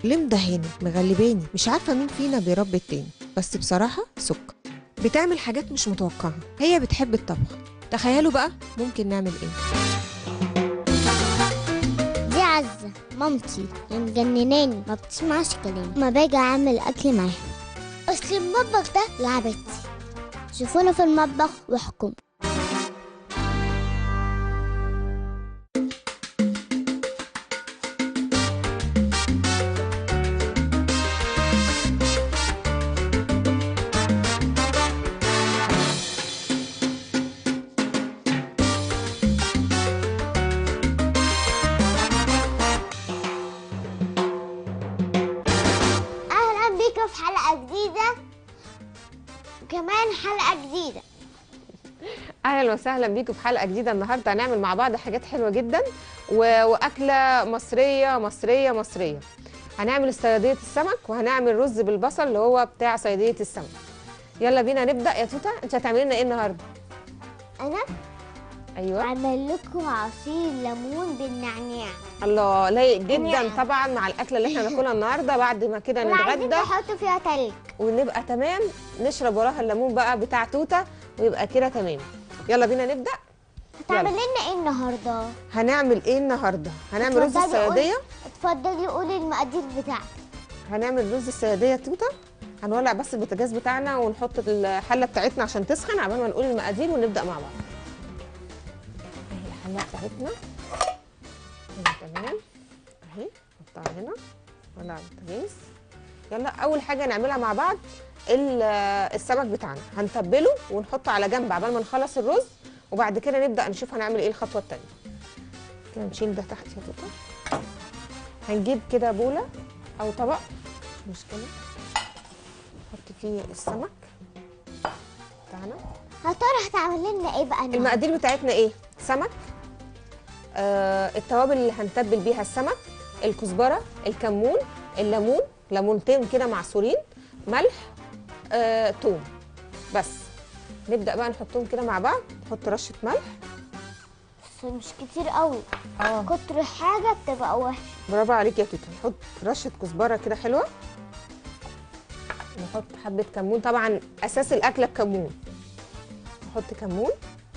ليه مدهاني مغلباني مش عارفه مين فينا بيربي التاني بس بصراحه سكر بتعمل حاجات مش متوقعه هي بتحب الطبخ تخيلوا بقى ممكن نعمل ايه دي عزة مامتي اللي مجنناني ما بتسمعش كلامي ما باجي اعمل اكل معاها اصل المطبخ ده لعبتي شوفونا في المطبخ واحكموا اهلا بيكم في حلقة جديدة وكمان حلقة جديدة اهلا وسهلا بيكم في حلقه جديده النهارده هنعمل مع بعض حاجات حلوه جدا و... واكله مصريه مصريه مصريه هنعمل صياديه السمك وهنعمل رز بالبصل اللي هو بتاع صياديه السمك يلا بينا نبدا يا توته انت هتعملي لنا ايه النهارده انا ايوه بعمل لكم عصير ليمون بالنعناع الله لايق جدا نعم. طبعا مع الاكله اللي احنا هناكلها النهارده بعد ما كده وعايزين نتغدى تحطوا فيها تلج ونبقى تمام نشرب وراها الليمون بقى بتاع توته ويبقى كده تمام يلا بينا نبدا هتعمل لنا ايه النهارده هنعمل ايه النهارده هنعمل رز اتفضلي قولي- الصياديه اتفضلي قولي المقادير بتاعتك هنعمل رز الصياديه توته هنولع بس البوتاجاز بتاعنا ونحط الحله بتاعتنا عشان تسخن عبال ما نقول المقادير ونبدا مع بعض اهي الحله بتاعتنا هنا تمام اهي نحطها هنا نولع البوتاجاز يلا اول حاجه نعملها مع بعض ال- السمك بتاعنا هنتبله ونحطه على جنب عبال ما نخلص الرز وبعد كده نبدا نشوف هنعمل ايه الخطوه الثانيه كده نشيل ده تحت يا توته هنجيب كده بوله او طبق مش مشكله نحط فيه السمك بتاعنا يا ترى هتعمل لنا ايه بقى النهارده المقادير بتاعتنا ايه سمك آه التوابل اللي هنتبل بيها السمك الكزبره الكمون الليمون ليمونتين كده معصورين ملح آه توم بس نبدا بقى نحطهم كده مع بعض نحط رشه ملح بس مش كتير قوي اه كتر حاجه بتبقى وحشه برافو عليك يا توته نحط رشه كزبره كده حلوه نحط حبه كمون طبعا اساس الاكله الكمون نحط كمون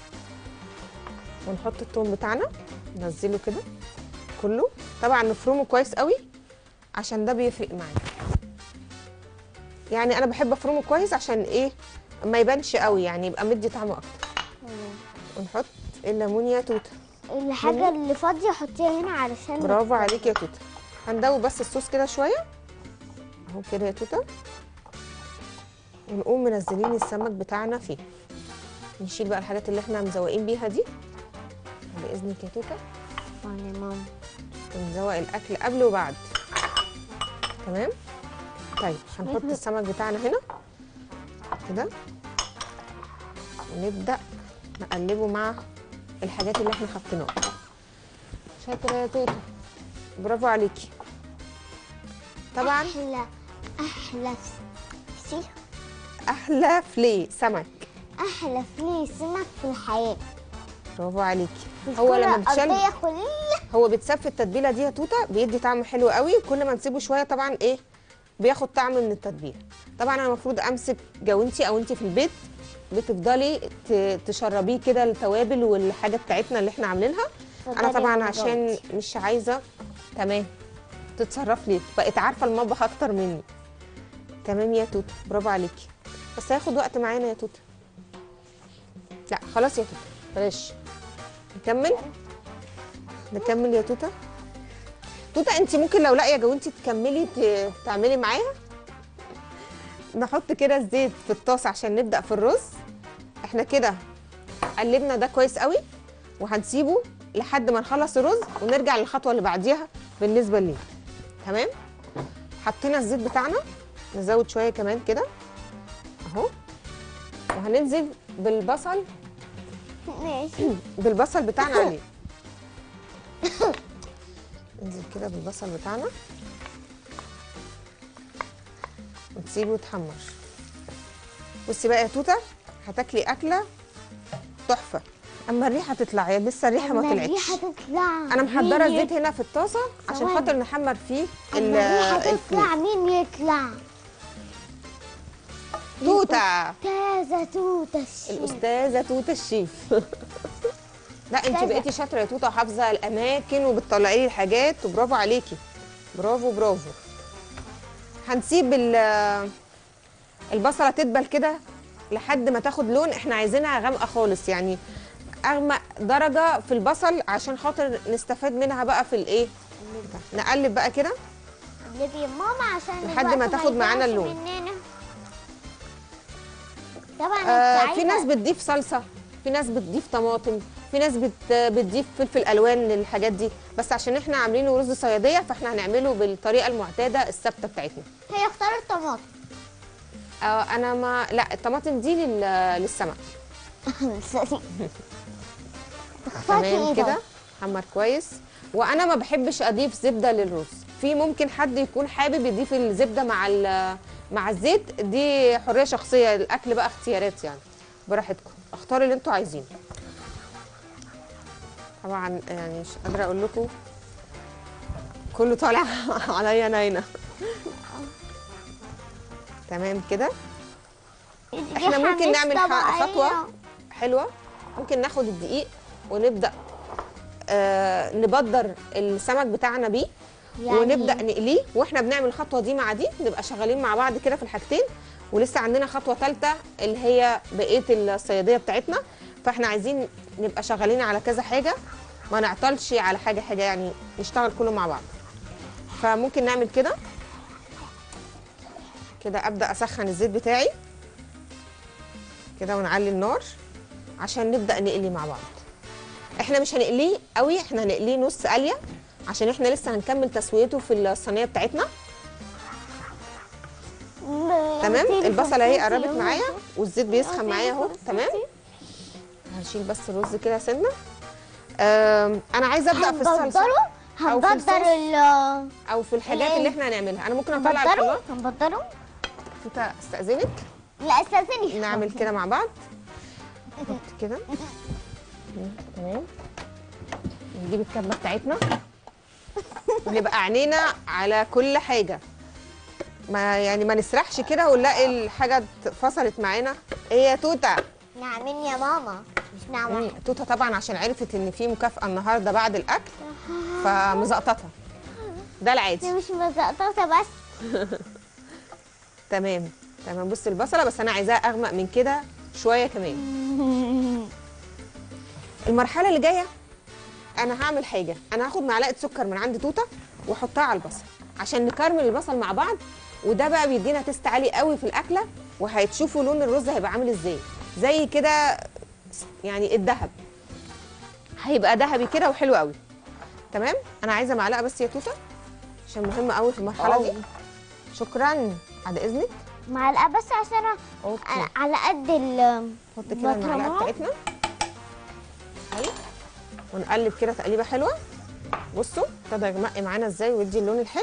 ونحط الثوم بتاعنا ننزله كده كله طبعا نفرمه كويس قوي عشان ده بيفرق معانا يعني انا بحب افرمه كويس عشان ايه ما يبانش قوي يعني يبقى مدي طعمه اكتر ونحط الليمون يا توته الحاجه اللي فاضيه حطيها هنا علشان برافو عليك يا توته هندوب بس الصوص كده شويه اهو كده يا توته ونقوم منزلين السمك بتاعنا فيه نشيل بقى الحاجات اللي احنا مزوقين بيها دي على اذنك يا توته يا ماما ونزوق الاكل قبل وبعد تمام طيب هنحط السمك بتاعنا هنا كده ونبدا نقلبه مع الحاجات اللي احنا حاطينها شاطره يا توته برافو عليكي طبعا احلى احلى فسيخ احلى فلي سمك احلى فلي سمك في الحياه برافو عليكي في هو الكرة لما بتشال الأرضية كلها هو بيتساب في التتبيله دي يا توته بيدي طعم حلو قوي وكل ما نسيبه شويه طبعا ايه بياخد طعم من التتبيله طبعا انا المفروض امسك جوانتي او انت في البيت بتفضلي ت- تشربيه كده التوابل والحاجه بتاعتنا اللي احنا عاملينها انا اتفضلي طبعا يا عشان جوانتي. مش عايزه تمام تتصرف لي بقيت عارفه المطبخ اكتر مني تمام يا توته برافو عليكي بس هياخد وقت معانا يا توته لا خلاص يا توته بلاش نكمل نكمل يا توته توته انت ممكن لو لاقيه جوانتي تكملي ت- تعملي معاها نحط كده الزيت في الطاسه عشان نبدا في الرز احنا كده قلبنا ده كويس قوي وهنسيبه لحد ما نخلص الرز ونرجع للخطوه اللي بعديها بالنسبه ليه تمام حطينا الزيت بتاعنا نزود شويه كمان كده اهو وهننزل بالبصل ماشي بالبصل بتاعنا عليه ننزل كده بالبصل بتاعنا وتسيبه يتحمر بصي بقى يا توته هتاكلي اكله تحفه اما الريحه تطلع يا لسه الريحه ما أما طلعتش الريحه تطلع انا محضره مين الزيت هنا في الطاسه عشان ثواني. خاطر نحمر فيه ال- أما الريحه الفول تطلع مين يطلع توته استاذه توته الشيف. الاستاذه توته الشيف لا انت أستاذة. بقيتي شاطره يا توته وحافظه الاماكن وبتطلعي لي الحاجات وبرافو عليكي برافو برافو هنسيب ال- البصله تدبل كده لحد ما تاخد لون احنا عايزينها غامقه خالص يعني اغمق درجه في البصل عشان خاطر نستفاد منها بقى في الايه نقلب بقى كده قلبي يا ماما عشان لحد ما الوقت تاخد معانا يضيعش اللون. مننا. طبعا آه انت في ناس عايزة- بتضيف صلصه في ناس بتضيف طماطم في ناس بت بتضيف فلفل الوان للحاجات دي بس عشان احنا عاملينه رز صياديه فاحنا هنعمله بالطريقه المعتاده الثابته بتاعتنا هي اختارت طماطم آه انا ما لا الطماطم دي لل... للسمك اختارتي تمام ايه كده كده حمر كويس وانا ما بحبش اضيف زبده للرز في ممكن حد يكون حابب يضيف الزبده مع ال- مع الزيت دي حريه شخصيه الاكل بقى اختيارات يعني براحتكم اختاروا اللي انتوا عايزينه طبعا يعني مش قادره اقول لكم كله طالع عليا ناينه تمام كده احنا ممكن نعمل ح- خطوه حلوه ممكن ناخد الدقيق ونبدا آه نبدر السمك بتاعنا بيه يعني ونبدا نقليه واحنا بنعمل الخطوه دي مع دي نبقى شغالين مع بعض كده في الحاجتين ولسه عندنا خطوه ثالثه اللي هي بقيه الصياديه بتاعتنا فاحنا عايزين نبقى شغالين على كذا حاجه ما نعطلش على حاجه حاجه يعني نشتغل كله مع بعض فممكن نعمل كده كده ابدا اسخن الزيت بتاعي كده ونعلي النار عشان نبدا نقلي مع بعض احنا مش هنقليه قوي احنا هنقليه نص قليه عشان احنا لسه هنكمل تسويته في الصينيه بتاعتنا تمام البصله اهي قربت معايا والزيت بيسخن معايا اهو تمام هنشيل بس الرز كده سنه آم، انا عايزه ابدا في الصلصه هنبدره أو في هنبدر الصوص. ال او في الحاجات الإيه؟ اللي احنا هنعملها انا ممكن اطلع هنبدره الخلاط هنبدره انت استاذنك لا استاذني نعمل كده مع بعض نحط كده تمام نجيب الكبه بتاعتنا ونبقى عينينا على كل حاجه ما يعني ما نسرحش كده ونلاقي الحاجه فصلت معانا ايه يا توته نعمين يا ماما مش نعمل مم، توته طبعا عشان عرفت ان في مكافاه النهارده بعد الاكل فمزقططها ده العادي دي مش مزقططه بس تمام تمام بص البصله بس انا عايزاها اغمق من كده شويه كمان المرحله اللي جايه انا هعمل حاجه انا هاخد معلقه سكر من عند توته واحطها على البصل عشان نكرمل البصل مع بعض وده بقى بيدينا تيست عالي قوي في الاكله وهتشوفوا لون الرز هيبقى عامل ازاي زي كده يعني الذهب هيبقى ذهبي كده وحلو قوي تمام انا عايزه معلقه بس يا توته عشان مهم قوي في المرحله دي شكرا بعد اذنك معلقه بس عشان أنا- اوكي أنا على قد ال نحط كده المعلقه بطرمان. بتاعتنا اهي ونقلب كده تقليبه حلوه بصوا ابتدى يغمق معانا ازاي ويدي اللون الحلو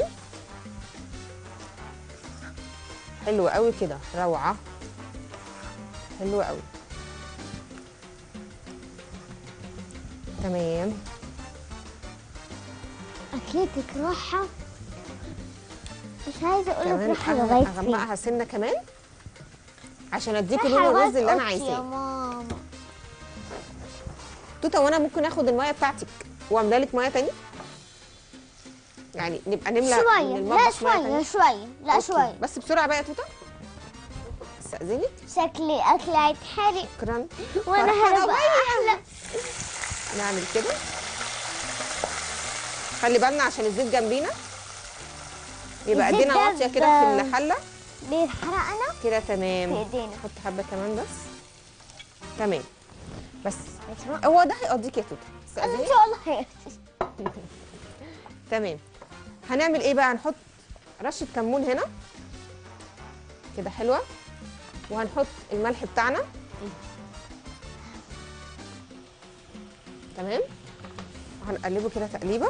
حلو قوي كده روعه حلو قوي تمام اكلتك راحه مش عايزه اقول لك تمام راحه أنا لغايه فين هغمقها سنه كمان عشان اديكوا رايحة لون لغاية الرز اللي انا أوضتي يا عايزاه ماما توته وانا ممكن اخد الميه بتاعتك واملى لك ميه تاني يعني نبقى نملى من شويه لا المطبخ مية شويه تانية. شويه لا أوكي. شويه بس بسرعه بقى يا توته استاذنك شكلي اكل هيتحرق شكرا وانا فرحانة هبقى احلى نعمل كده خلي بالنا عشان الزيت جنبينا يبقى الزيت ايدينا ده واطيه كده ب- في الحله بيحرقنا كده في تمام ايدينا حط حبه كمان بس تمام بس بس هو ده هيقضيك يا توته ان استاذنك شاء الله خير تمام هنعمل ايه بقى هنحط رشه كمون هنا كده حلوه وهنحط الملح بتاعنا تمام وهنقلبه كده تقليبه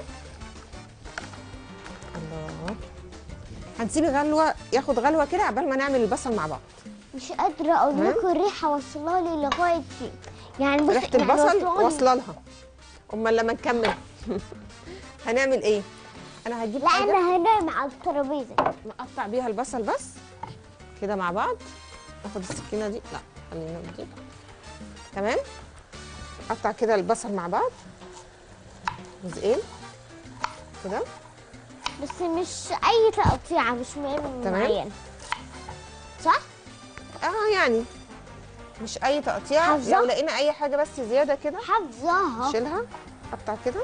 الله هنسيب غلوه ياخد غلوه كده عبال ما نعمل البصل مع بعض مش قادره اقول تمام. لكم الريحه وصلها لي لغايه فين يعني بص ريحه يعني البصل وصلوني. واصله لها امال لما نكمل هنعمل ايه انا هجيب لا حاجه انا هنام على الترابيزه نقطع بيها البصل بس كده مع بعض ناخد السكينه دي لا خلينا دي تمام قطع كده البصل مع بعض جزئين كده بس مش اي تقطيعه مش م- تمام. معين صح اه يعني مش اي تقطيع حافظة؟ لو لقينا اي حاجه بس زياده كده حافظاها شيلها قطع كده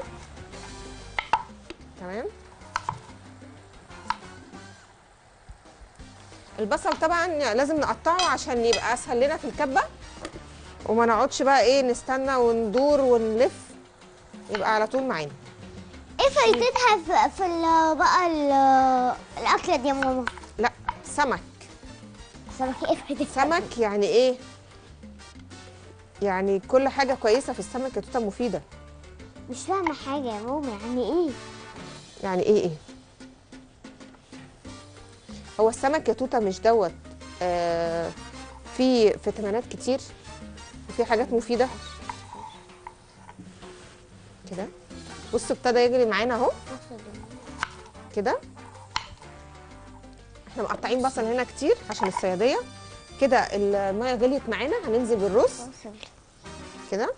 تمام البصل طبعا لازم نقطعه عشان يبقى اسهل لنا في الكبه وما نقعدش بقى ايه نستنى وندور ونلف يبقى على طول معانا ايه فايدتها في, في ال- بقى ال- الاكله دي يا ماما لا سمك سمك ايه فايدتها سمك يعني ايه يعني كل حاجه كويسه في السمك يا توته مفيده مش فاهمه حاجه يا ماما يعني ايه يعني ايه ايه هو السمك يا توته مش دوت آه فيه فيتامينات كتير وفي حاجات مفيده كده بصوا ابتدى يجري معانا اهو كده احنا مقطعين بصل هنا كتير عشان الصياديه كده الميه غليت معانا هننزل بالرز كده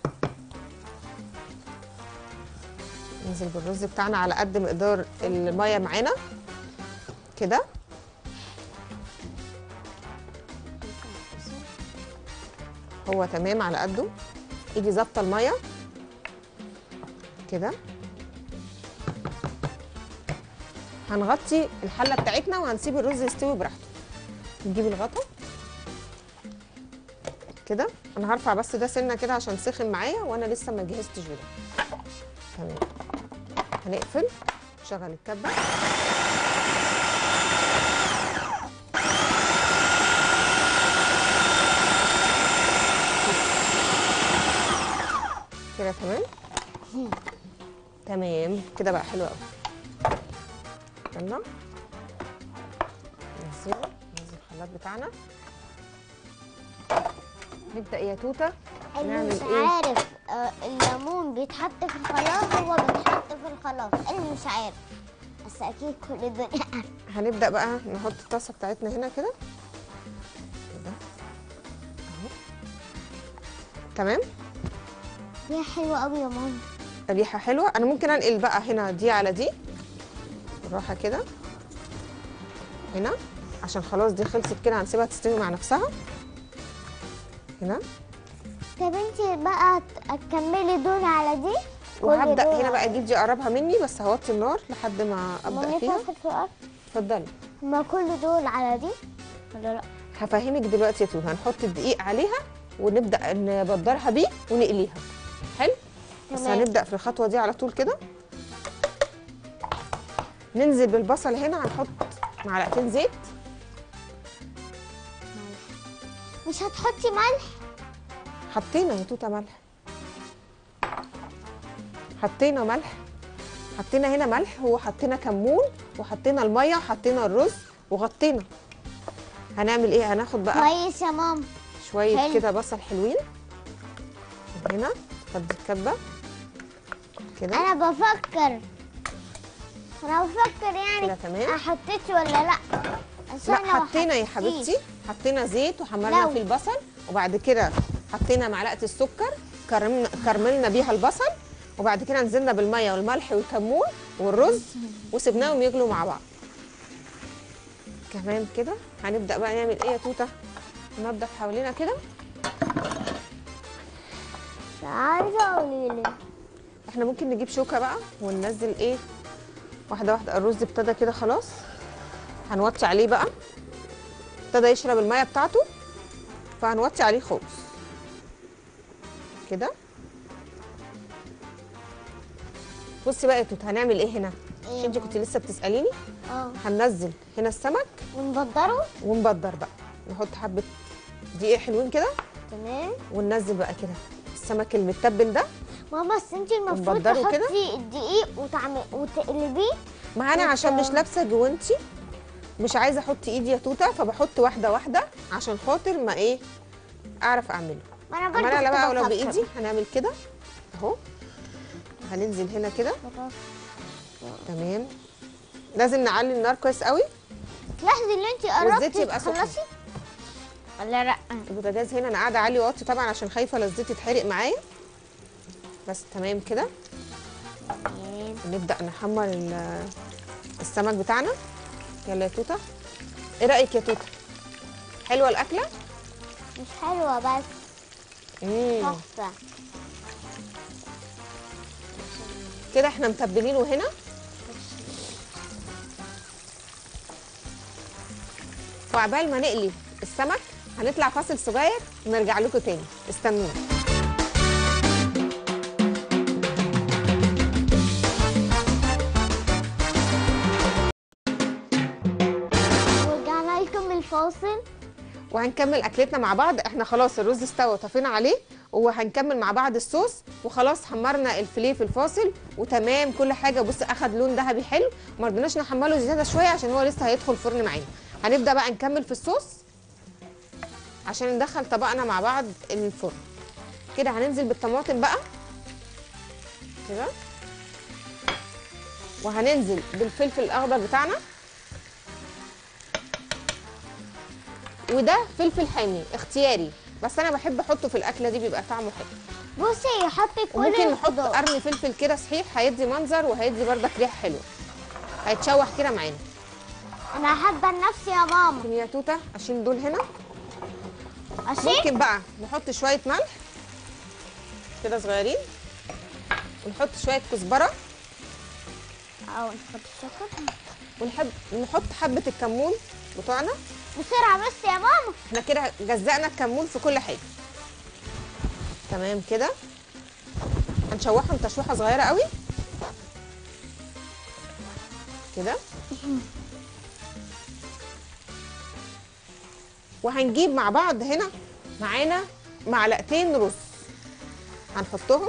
ننزل بالرز بتاعنا على قد مقدار الميه معانا كده هو تمام على قده ايدي ظابطه الميه كده هنغطي الحله بتاعتنا وهنسيب الرز يستوي براحته نجيب الغطا كده انا هرفع بس ده سنه كده عشان سخن معايا وانا لسه ما جهزتش بده تمام هنقفل نشغل الكبه كده تمام تمام كده بقى حلو قوي يلا ننزله ننزل الخلاط بتاعنا نبدا يا توته اللي نعمل مش إيه؟ عارف آه، الليمون بيتحط في الخلاط هو بيتحط في الخلاط اللي مش عارف بس اكيد كل الدنيا عارفة. هنبدا بقى نحط الطاسه بتاعتنا هنا كده كده اهو تمام دي حلوه قوي يا ماما الريحه حلوه انا ممكن انقل بقى هنا دي على دي بالراحه كده هنا عشان خلاص دي خلصت كده هنسيبها تستوي مع نفسها هنا طب انت بقى ت- تكملي دول على دي كل وهبدا دول هنا بقى على اجيب دي اقربها مني بس هوطي النار لحد ما ابدا مامي فيها فاصل سؤال اتفضلي هما كل دول على دي ولا لا هفهمك دلوقتي يا توته هنحط الدقيق عليها ونبدا نبدرها بيه ونقليها حلو بس تمام. هنبدا في الخطوه دي على طول كده ننزل بالبصل هنا هنحط معلقتين زيت مش هتحطي ملح حطينا يا توته ملح حطينا ملح حطينا هنا ملح وحطينا كمون وحطينا الميه وحطينا الرز وغطينا هنعمل ايه هناخد بقى كويس يا ماما شويه حلو. كده بصل حلوين هنا فضي الكبه كده انا بفكر انا بفكر يعني كده تمام انا حطيت ولا لا عشان لا لو حطينا يا حطيتيش- حبيبتي حطينا زيت وحمرنا لو. فيه البصل وبعد كده حطينا معلقه السكر كرمنا كرملنا بيها البصل وبعد كده نزلنا بالميه والملح والكمون والرز وسبناهم يغلوا مع بعض كمان كده هنبدا بقى نعمل ايه يا توته ننضف حوالينا كده مش عايزه قولي لي احنا ممكن نجيب شوكه بقى وننزل ايه واحده واحده الرز ابتدى كده خلاص هنوطي عليه بقى ابتدى يشرب الميه بتاعته فهنوطي عليه خالص كده بصي بقى يا توت هنعمل ايه هنا إيه مش انت كنت لسه بتساليني اه هننزل هنا السمك ونبدره ونبدر بقى نحط حبه دقيق حلوين كده تمام وننزل بقى كده السمك المتبل ده ماما بس انت المفروض ونبدره كده؟ تحطي الدقيق وتعمل وتقلبيه ما انا عشان مش لابسه جوانتي مش عايزه احط ايدي يا توته فبحط واحده واحده عشان خاطر ما ايه اعرف اعمله ما انا برضه عمالة لا بقى ولو كنت بفكر. بايدي هنعمل كده اهو هننزل هنا كده تمام لازم نعلي النار كويس قوي تلاحظي ان انت والزيت قربتي يبقى سخن. تخلصي ولا لا البوتاجاز هنا انا قاعده اعلي واطي طبعا عشان خايفه لا الزيت يتحرق معايا بس تمام كده تمام. نبدا نحمر ال- السمك بتاعنا يلا يا توته ايه رايك يا توته حلوه الاكله مش حلوه بس مم. تحفه كده احنا متبلينه هنا وعبال ما نقلي السمك هنطلع فاصل صغير ونرجع لكم تاني استنونا ورجعنا لكم من الفاصل وهنكمل اكلتنا مع بعض احنا خلاص الرز استوى طفينا عليه وهنكمل مع بعض الصوص وخلاص حمرنا الفيليه في الفاصل وتمام كل حاجه بص اخد لون ذهبي حلو ما رضيناش نحمله زياده شويه عشان هو لسه هيدخل فرن معانا هنبدا بقى نكمل في الصوص عشان ندخل طبقنا مع بعض الفرن كده هننزل بالطماطم بقى كده وهننزل بالفلفل الاخضر بتاعنا وده فلفل حامي اختياري بس انا بحب احطه في الاكله دي بيبقى طعمه حلو بصي حطي كل وممكن نحط الخضار. قرن فلفل كده صحيح هيدي منظر وهيدي بردك ريحه حلوه هيتشوح كده معانا انا حابه نفسي يا ماما ممكن يا توته اشيل دول هنا اشيل ممكن بقى نحط شويه ملح كده صغيرين ونحط شويه كزبره او نحط الشطه ونحب نحط حبه الكمون بتوعنا بسرعه بس يا ماما احنا كده جزأنا الكمون في كل حاجه تمام كده هنشوحهم تشويحه صغيره قوي كده وهنجيب مع بعض هنا معانا معلقتين رز هنحطهم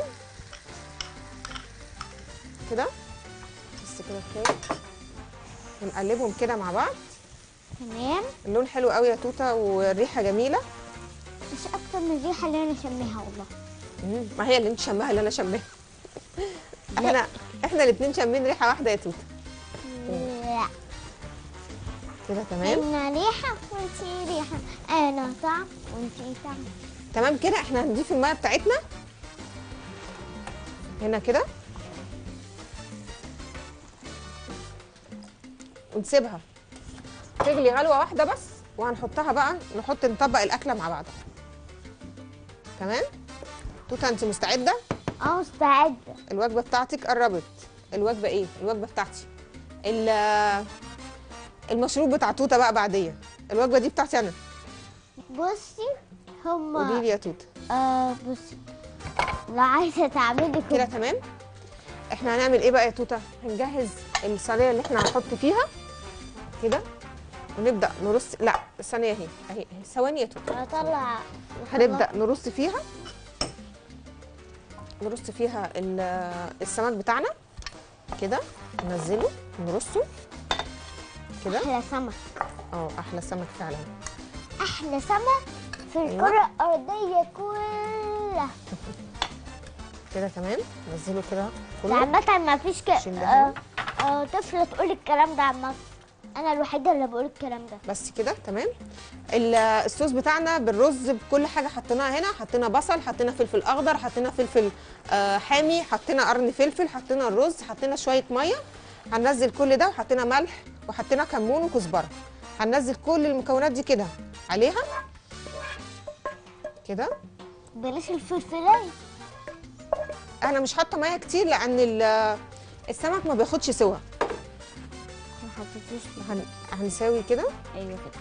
كده بس كده كفايه ونقلبهم كده مع بعض تمام اللون حلو قوي يا توته والريحه جميله مش اكتر من الريحه اللي انا شميها والله مم، ما هي اللي انت شماها اللي انا شماها احنا احنا الاثنين شامين ريحه واحده يا توته لا كده تمام انا ريحه وانتي ريحه انا طعم وانتي طعم تمام كده احنا هنضيف الميه بتاعتنا هنا كده ونسيبها تغلي غلوه واحده بس وهنحطها بقى نحط نطبق الاكله مع بعض تمام توته انت مستعده اه مستعده الوجبه بتاعتك قربت الوجبه ايه الوجبه بتاعتي ال- المشروب بتاع توته بقى بعديه الوجبه دي بتاعتي انا بصي قولي هما لي يا توته آه بصي لو عايزه تعملي كده كده تمام احنا هنعمل ايه بقى يا توته هنجهز الصينيه اللي احنا هنحط فيها كده ونبدا نرص لا الصينيه اهي اهي اهي. ثواني يا توته هطلع هنبدا نرص فيها نرص فيها ال- السمك بتاعنا كده ننزله نرصه كده احلى سمك اه احلى سمك فعلا احلى سمك في أيوة. الكره الارضيه كلها كده تمام ننزله كده ده كله عامه ما فيش ك... شيل ده آه آه طفله تقول الكلام ده عامه انا الوحيده اللي بقول الكلام ده بس كده تمام ال- الصوص بتاعنا بالرز بكل حاجه حطيناها هنا حطينا بصل حطينا فلفل اخضر حطينا فلفل آه، حامي حطينا قرن فلفل حطينا الرز حطينا شويه ميه هننزل كل ده وحطينا ملح وحطينا كمون وكزبره هننزل كل المكونات دي كده عليها كده بلاش الفلفلايه انا مش حاطه ميه كتير لان ال- السمك ما بياخدش سوا ما حطيتيش هن... هنساوي كده ايوه كده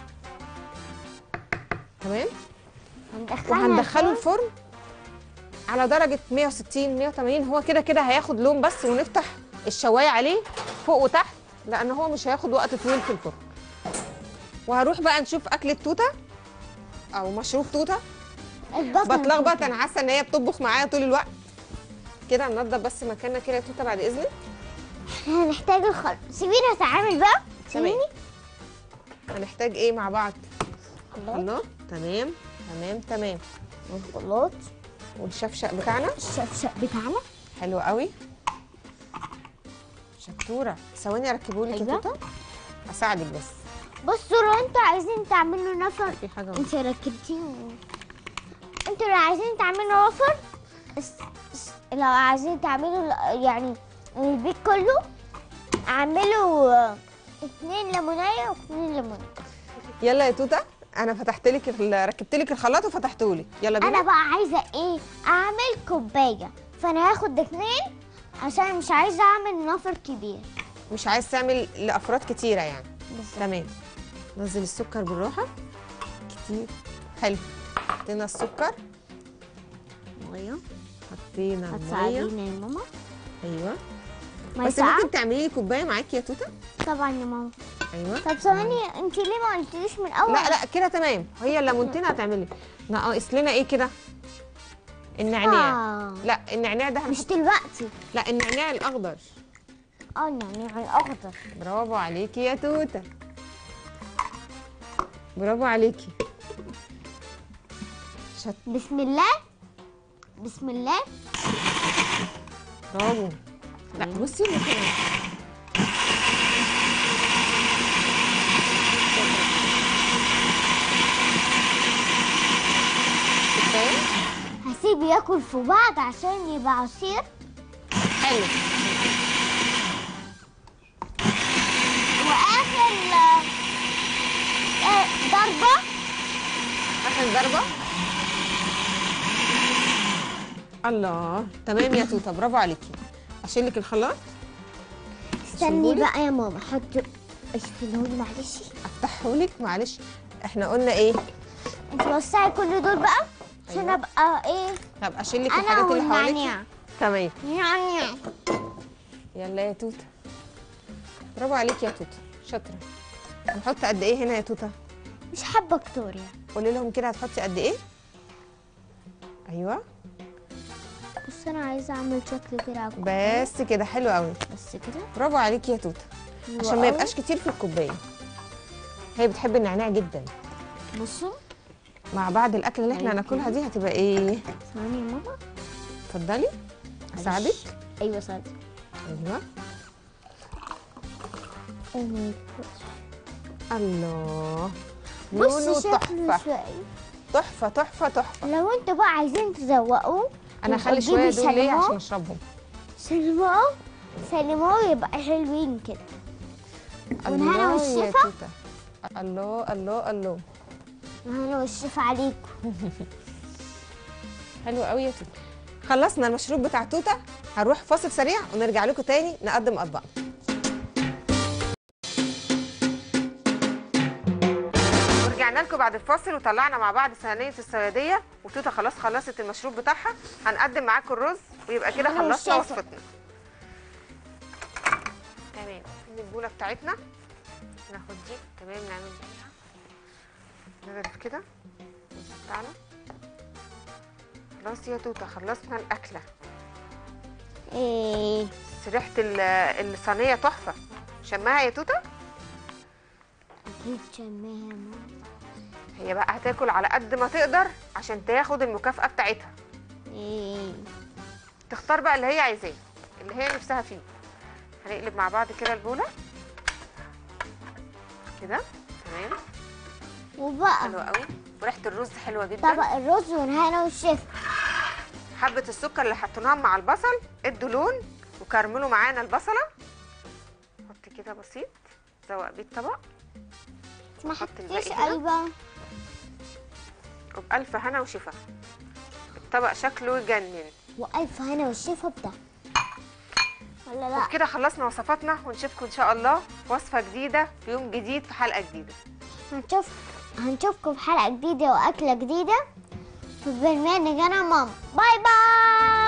تمام هندخلها وهندخله الفرن. الفرن على درجة 160 180 هو كده كده هياخد لون بس ونفتح الشواية عليه فوق وتحت لأن هو مش هياخد وقت طويل في الفرن وهروح بقى نشوف أكلة توتة أو مشروب توتة البطل بتلخبط أنا حاسة إن هي بتطبخ معايا طول الوقت كده ننضف بس مكاننا كده يا توتة بعد إذنك هنحتاج الخل سيبيني اتعامل بقى تمام سيبيني هنحتاج إيه مع بعض الله الله تمام تمام تمام والخلاط والشفشق بتاعنا الشفشق بتاعنا حلو قوي شطوره ثواني اركبه لك يا أيوة. توته اساعدك بس بصوا لو انتوا عايزين تعملوا نفر في حاجه انت ركبتيه انتوا لو عايزين تعملوا نفر اس- اس- لو عايزين تعملوا ل- يعني البيت كله اعملوا آه، اتنين ليمونية واتنين ليمونية يلا يا توته انا فتحت لك ال- ركبت لك الخلاط وفتحته لك يلا انا بينا بقى عايزة ايه اعمل كوباية فانا هاخد اتنين عشان مش عايزة اعمل نفر كبير مش عايز تعمل لافراد كتيره يعني بالظبط. تمام نزل السكر بالراحه كتير حلو حطينا السكر مية حطينا الميه هتساعديني يا ماما ايوه مية بس ساقعة ممكن تعملي لي كوبايه معاكي يا توته طبعا يا ماما ايوه طب ثواني انت ليه ما قلتليش من اول لا لا كده تمام هي الليمونتين هتعملي ناقص لنا ايه كده النعناع آه. لا النعناع ده مش هنحط دلوقتي لا النعناع الاخضر اه النعناع الاخضر برافو عليكي يا توته برافو عليكي شط بسم الله بسم الله برافو لا بصي ممكن كفايه هسيبه ياكل في بعض عشان يبقى عصير حلو واخر آه، آه، ضربه اخر ضربه الله تمام يا توته برافو عليكي اشيل لك الخلاط استني شيلهولي. بقى يا ماما حط اشيلهولي معلش افتحه لك معلش احنا قلنا ايه انت وسعي كل دول بقى عشان أيوة. ابقى ايه طب اشيل لك انا الحاجات اللي حواليك والنعناع تمام نعناع يلا يا توته برافو عليكي يا توته شاطره هنحط قد ايه هنا يا توته مش حابه كتور يعني قولي لهم كده هتحطي قد ايه ايوه بس انا عايزه اعمل شكل كده على الكوباية. بس كده حلو قوي بس كده برافو عليكي يا توته حلو عشان ما قوي. يبقاش كتير في الكوبايه هي بتحب النعناع جدا بصوا مع بعض الاكل اللي احنا أيوة هناكلها دي هتبقى ايه ثواني يا ماما اتفضلي اساعدك ايوه صاد ايوه Oh الله لونه بصي شكله تحفه شوية تحفه تحفه تحفه لو انتوا بقى عايزين تزوقوه انا يبقى هخلي شويه تجيبي دول ليه شاليمو. عشان اشربهم سلموه سلموه يبقى حلوين كده والهنا الله يا والشفا. توته الله الله الله انا والشيف عليكم حلو قوي يا توته خلصنا المشروب بتاع توته هنروح فاصل سريع ونرجع لكم تاني نقدم اطباقنا ورجعنا لكم بعد الفاصل وطلعنا مع بعض صينيه الصياديه وتوته خلاص خلصت المشروب بتاعها هنقدم معاكم الرز ويبقى كده أنا خلصنا والشيف. وصفتنا تمام دي البوله بتاعتنا ناخد دي تمام نعمل فيها نغرف كده الرز بتاعنا خلاص يا توته خلصنا الاكله ايه بس ريحه ال- الصينيه تحفه شمها يا توته اكيد شماها يا ماما هي بقى هتاكل على قد ما تقدر عشان تاخد المكافاه بتاعتها ايه تختار بقى اللي هي عايزاه اللي هي نفسها فيه هنقلب مع بعض كده البوله كده تمام وبقى حلوه قوي وريحه الرز حلوه جدا طبق الرز والهنا والشيف حبه السكر اللي حطيناهم مع البصل ادوا لون وكرملوا معانا البصله حط كده بسيط زوق بيه الطبق ما حط حطيتش الباقي هنا. قلبه وبألف هنا وشفا الطبق شكله يجنن والف هنا والشيف بتاع ولا لا وبكده خلصنا وصفاتنا ونشوفكم ان شاء الله في وصفه جديده في يوم جديد في حلقه جديده هنشوف هنشوفكم في حلقه جديده واكله جديده في برنامج انا ماما باي باي